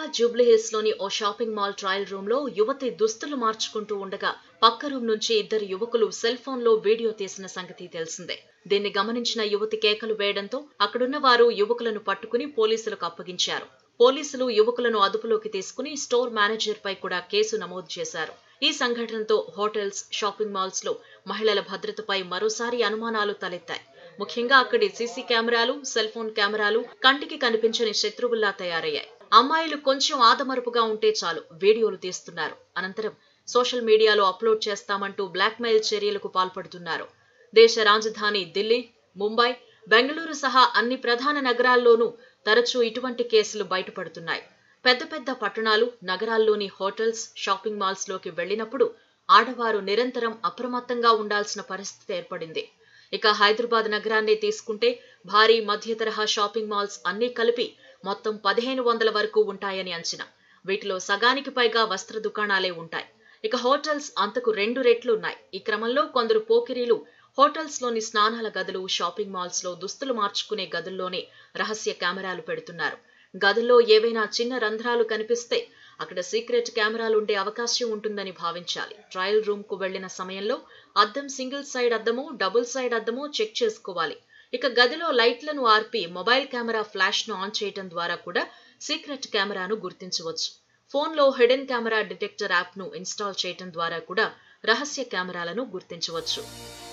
జూబ్లీహిల్స్ లోని ఓ shopping mall trial room లో యువతి దుస్తులు మార్చుకుంటూ ఉండగా పక్క రూమ్ నుంచి ఇద్దరు యువకులు సెల్ ఫోన్ లో వీడియో తీసిన సంగతి తెలిసిందే దీన్ని గమనించిన యువతి కేకలు వేయడంతో అక్కడున్న వారు యువకులను పట్టుకుని పోలీసులకు అప్పగించారు పోలీసులు యువకులను అదుపులోకి తీసుకుని స్టోర్ మేనేజర్ పై కూడా కేసు నమోదు చేశారు ఈ సంఘటనతో హోటల్స్ షాపింగ్ మాల్స్ లో మహిళల భద్రతపై మరోసారి అనుమానాలు తలెత్తాయి ముఖ్యంగా అక్కడి సీసీ కెమెరాలు సెల్ ఫోన్ కెమెరాలు కంటికి కనిపించని శత్రువుల్లా తయారయ్యాయి అమ్మాయిలు కొంచెం ఆదమరుపుగా ఉంటే చాలు వీడియోలు తీస్తున్నారు అనంతరం సోషల్ మీడియాలో అప్లోడ్ చేస్తామంటూ బ్లాక్మెయిల్ చర్యలకు పాల్పడుతున్నారు దేశ రాజధాని ఢిల్లీ ముంబై బెంగళూరు సహా అన్ని ప్రధాన నగరాల్లోనూ తరచూ ఇటువంటి కేసులు బయటపడుతున్నాయి పెద్ద పెద్ద పట్టణాలు నగరాల్లోని హోటల్స్ షాపింగ్ మాల్స్ లోకి వెళ్లినప్పుడు ఆడవారు నిరంతరం అప్రమత్తంగా ఉండాల్సిన పరిస్థితి ఏర్పడింది ఇక హైదరాబాద్ నగరాన్ని తీసుకుంటే భారీ మధ్య తరహా షాపింగ్ మాల్స్ అన్నీ కలిపి మొత్తం పదిహేను వందల వరకు ఉంటాయని అంచనా వీటిలో సగానికి పైగా వస్త్ర దుకాణాలే ఉంటాయి ఇక హోటల్స్ అంతకు రెండు రెట్లు ఉన్నాయి ఈ క్రమంలో కొందరు పోకిరీలు హోటల్స్ లోని స్నానాల గదులు షాపింగ్ మాల్స్ లో దుస్తులు మార్చుకునే గదుల్లోనే రహస్య కెమెరాలు పెడుతున్నారు గదుల్లో ఏవైనా చిన్న రంధ్రాలు కనిపిస్తే అక్కడ సీక్రెట్ కెమెరాలు ఉండే అవకాశం ఉంటుందని భావించాలి ట్రయల్ రూమ్ కు వెళ్లిన సమయంలో అద్దం సింగిల్ సైడ్ అద్దమో డబుల్ సైడ్ అద్దమో చెక్ చేసుకోవాలి ఇక గదిలో లైట్లను ఆర్పి మొబైల్ కెమెరా ఫ్లాష్ ను ఆన్ చేయడం ద్వారా కూడా సీక్రెట్ కెమెరాను గుర్తించవచ్చు ఫోన్లో హిడెన్ కెమెరా డిటెక్టర్ యాప్ ను ఇన్స్టాల్ చేయడం ద్వారా కూడా రహస్య కెమెరాలను గుర్తించవచ్చు